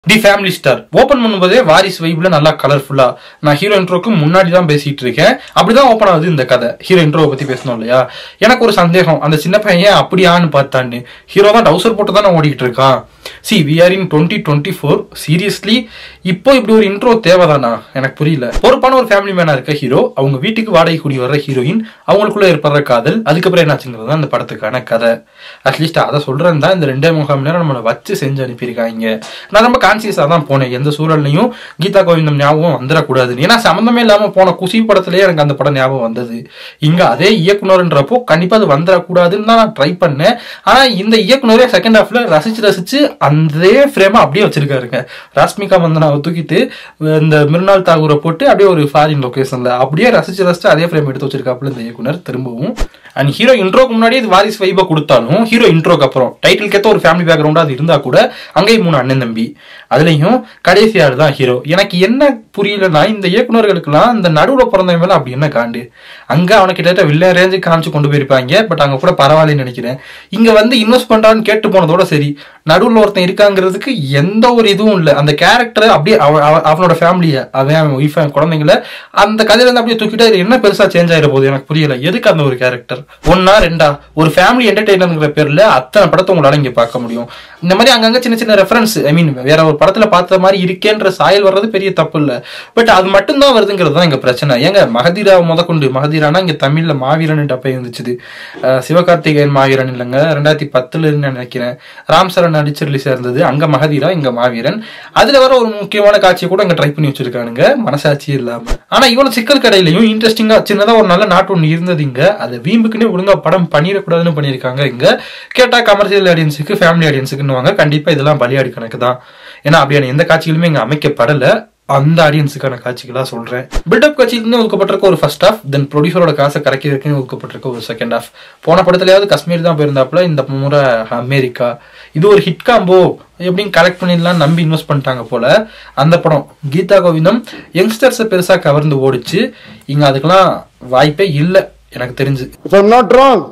the family star open பண்ணும்போதே வாரிஸ் வைப்ல நல்லா கலர்ஃபுல்லா நான் ஹீரோ இன்ட்ரோக்கு முன்னாடி தான் பேசிட்டு இருக்கேன் அப்படிதான் ஓப்பன் ஆகுது இந்த கதை ஹீரோ இன்ட்ரோவை பத்தி பேசணும் இல்லையா எனக்கு ஒரு சந்தேகம் அந்த சின்ன பையன் ஏன் அப்படியான்னு பார்த்தான்னு ஹீரோ தான் டவுசர் போட்டு தானே ஓடிட்டு இருக்கான் C V R in twenty twenty four seriously இப்போ இப்படி ஒரு இன்ட்ரோ தேவைதானா எனக்கு புரியல பொறுப்பான ஒரு ஃபேமிலி மேனா இருக்க ஹீரோ அவங்க வீட்டுக்கு வாடகை கூடி வர்ற ஹீரோயின் அவங்களுக்குள்ள ஏற்படுற காதல் அதுக்கப்புறம் என்னாச்சுங்கிறது தான் இந்த படத்துக்கான கதை அட்லீஸ்ட் அதை சொல்றேன் தான் இந்த ரெண்டே முகால் மணி நேரம் நம்மளை வச்சு செஞ்சு அனுப்பியிருக்காங்க நான் ரொம்ப கான்சியஸாக தான் போனேன் எந்த சூழல்லையும் கீதா கோவிந்தம் ஞாபகம் வந்துடக்கூடாதுன்னு ஏன்னா சம்மந்தமே இல்லாமல் போன குசி படத்துலயே எனக்கு அந்த படம் ஞாபகம் வந்தது இங்க அதே இயக்குனர்ன்றப்போ கண்டிப்பா அது வந்துடக்கூடாதுன்னு தான் நான் ட்ரை பண்ணேன் ஆனா இந்த இயக்குனரே செகண்ட் ஹாஃப்ல ரசிச்சு ரசிச்சு அதே ஃப்ரேமை அப்படியே வச்சிருக்காருங்க ராஷ்மிகா மந்தனாவை தூக்கிட்டு இந்த மிருனால் தாகூரை போட்டு அப்படியே ஒரு ஃபாரின் லொகேஷன்ல அப்படியே ரசிச்சு ரசிச்சு அதே ஃப்ரேம் எடுத்து வச்சிருக்காப்புல இந்த இயக்குனர் திரும்பவும் அண்ட் ஹீரோ இன்ட்ரோக்கு முன்னாடி இது வாரிஸ் வைபை கொடுத்தாலும் ஹீரோ இன்ட்ரோக்கு அப்புறம் டைட்டில் கேத்த ஒரு ஃபேமிலி பேக்ரவுண்டா அது இருந்தா கூட அங்கேயும் மூணு அண்ணன் தம்பி அதுலயும் கடைசி ஆள் தான் ஹீரோ எனக்கு என்ன புரியலன்னா இந்த இயக்குனர்களுக்கெல்லாம் இந்த நடுவுல பிறந்தவங்க மேல அப்படி என்ன காண்டு அங்க அவனை கிட்டத்தட்ட வில்ல ரேஞ்சு காமிச்சு கொண்டு போயிருப்பாங்க பட் அங்க கூட பரவாயில்லன்னு நினைக்கிறேன் இங்க வந்து இன்வெஸ்ட் பண்றான்னு கேட்டு போனதோட சரி நடுவுல ஒருத்தன் இருக்காங்கிறதுக்கு எந்த ஒரு இதுவும் இல்லை அந்த கேரக்டர் அப்படியே அவ- அவ- அவனோட ஃபேமிலியை அவன் அவன் ஒய்ஃப் குழந்தைங்கள அந்த கதையில இருந்து அப்படியே தூக்கிட்டா இது என்ன பெருசா சேஞ்ச் ஆயிட போகுது எனக்கு புரியல எதுக்கு அந்த ஒரு கேரக்டர் ஒன்னா ரெண்டா ஒரு ஃபேமிலி என்டர்டைனர்ங்கிற பேர்ல அத்தனை படத்தை உங்களால இங்க பார்க்க முடியும் இந்த மாதிரி அங்கங்க சின்ன சின்ன ரெஃபரன்ஸ் ஐ மீன் வேற ஒரு படத்துல பார்த்த மாதிரி இருக்கேன்ற சாயல் வர்றது பெரிய தப்பு இல்ல பட் அது மட்டும் தான் வருதுங்கிறது தான் இங்க பிரச்சனை ஏங்க மகதீரா முதற்கொண்டு மகதீரானா இங்க தமிழ்ல மாவீரன் டப்பை இருந்துச்சு அஹ் சிவகார்த்திகேயன் மாவீரன் இல்லைங்க ரெண்டாயிரத்தி பத்துல நினைக்கிறேன் ராம் சரண் நடிச்சு ரிலீஸ் இருந்தது அங்க மகதீரா இங்க மாவீரன் அதுல வர ஒரு முக்கியமான காட்சியை கூட இங்க ட்ரை பண்ணி வச்சிருக்கானுங்க மனசாட்சி இல்லாம ஆனா இவ்வளவு சிக்கல் கடையிலையும் இன்ட்ரெஸ்டிங்கா சின்னதா ஒரு நல்ல நாட்டு ஒண்ணு இருந்தது இங்க அதை வீம்புக்குன்னே ஒழுங்கா படம் பண்ணிடக்கூடாதுன்னு பண்ணியிருக்காங்க இங்க கேட்டா கமர்ஷியல் ஆடியன்ஸுக்கு ஃபேமிலி ஆடியன்ஸுக்குன்னுவாங்க கண்டிப்பா இதெல்லாம் பலியாடி கணக்கு தான் ஏன்னா அப்படியான எந்த காட்சிகளுமே இங்க அமைக்கப்படல அந்த ஆடியன்ஸுக்கான காட்சிகளா சொல்றேன் பில்டப் காட்சிக்குன்னு ஒதுக்கப்பட்டிருக்க ஒரு ஃபர்ஸ்ட் ஹாஃப் தென் ப்ரொடியூசரோட காசை கரைக்கிறதுக்குன்னு ஒதுக்கப்பட்டிருக்க ஒரு செகண்ட் ஹாஃப் போன படத்துலயாவது காஷ்மீர் தான் போயிருந்தாப்புல இந்த முறை அமெரிக்கா இது ஒரு ஹிட் காம்போ எப்படின்னு கலெக்ட் பண்ணிடலாம் நம்பி இன்வெஸ்ட் பண்ணிட்டாங்க போல அந்த படம் கீதா கோவிந்தம் யங்ஸ்டர்ஸை பெருசா கவர்ந்து ஓடிச்சு இங்க அதுக்கெல்லாம் வாய்ப்பே இல்லை எனக்கு தெரிஞ்சு If I'm not wrong,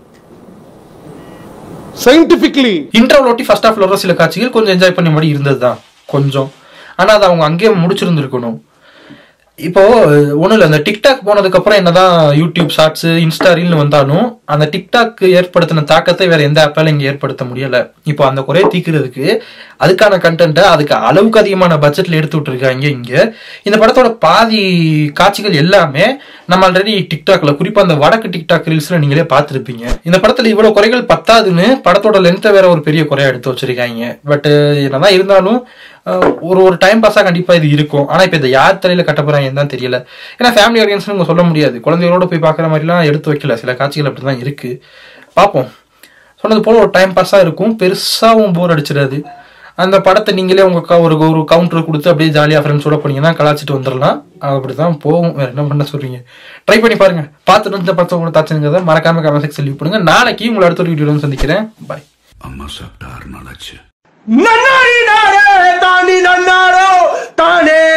scientifically, interval ஒட்டி ஃபர்ஸ்ட் ஹாஃப்ல வர சில காட்சிகள் கொஞ்சம் என்ஜாய் பண்ண மாதிரி இருந்தது தான் கொஞ்சம் ஆனா அது அவங்க அங்கேயே முடிச்சிருந்துருக்கணும் இப்போ ஒன்றும் இல்லை அந்த டிக்டாக் போனதுக்கு அப்புறம் என்னதான் யூடியூப் ஷார்ட்ஸ் இன்ஸ்டா ரீல்னு வந்தாலும் அந்த டிக்டாக் ஏற்படுத்தின தாக்கத்தை வேற எந்த ஆப்பாலும் இங்க ஏற்படுத்த முடியல இப்போ அந்த குறைய தீக்கிறதுக்கு அதுக்கான கண்டென்ட்டை அதுக்கு அளவுக்கு அதிகமான பட்ஜெட்ல எடுத்து விட்டுருக்காங்க இங்க இந்த படத்தோட பாதி காட்சிகள் எல்லாமே நம்ம ஆல்ரெடி டிக்டாக்ல குறிப்பா அந்த வடக்கு டிக்டாக் ரீல்ஸ்ல நீங்களே பார்த்திருப்பீங்க இந்த படத்துல இவ்வளவு குறைகள் பத்தாதுன்னு படத்தோட லென்த்தை வேற ஒரு பெரிய குறையா எடுத்து வச்சிருக்காங்க பட் என்னதான் இருந்தாலும் அஹ், ஒரு ஒரு டைம் பாஸா கண்டிப்பா இது இருக்கும் ஆனா இப்ப இதை யார் தலையில கட்ட போறாங்கன்னு தான் தெரியல ஏன்னா ஃபேமிலி ஆடியன்ஸ் உங்க சொல்ல முடியாது குழந்தைகளோட போய் பார்க்குற மாதிரிலாம் எடுத்து வைக்கல சில காட்சிகள் அப்படிதான் இருக்கு பார்ப்போம் சொன்னது போல ஒரு டைம் பாஸா இருக்கும் பெருசாவும் போர் அடிச்சிடாது அந்த படத்தை நீங்களே உங்க க- ஒரு ஒரு கவுண்டர் கொடுத்து அப்படியே ஜாலியா ஃப்ரெண்ட்ஸோட போனீங்கன்னா கலாச்சிட்டு வந்துடலாம் அப்படிதான் போகும் வேற என்ன பண்ண சொல்றீங்க ட்ரை பண்ணி பாருங்க பார்த்துட்டு இந்த படத்தை உங்களுக்கு தாச்சுங்கிறத மறக்காம கமெண்ட் செக்ஷன் லீவ் பண்ணுங்க நாளைக்கு உங்களை அடுத்த ஒரு வீடியோல வந்து சந்திக்கிறேன் பாய் அம்மா சாப்பிட்டா ஆறு நாளாச்சு நன்னாரி நாடே தாண்டி நன்னாரோ தானே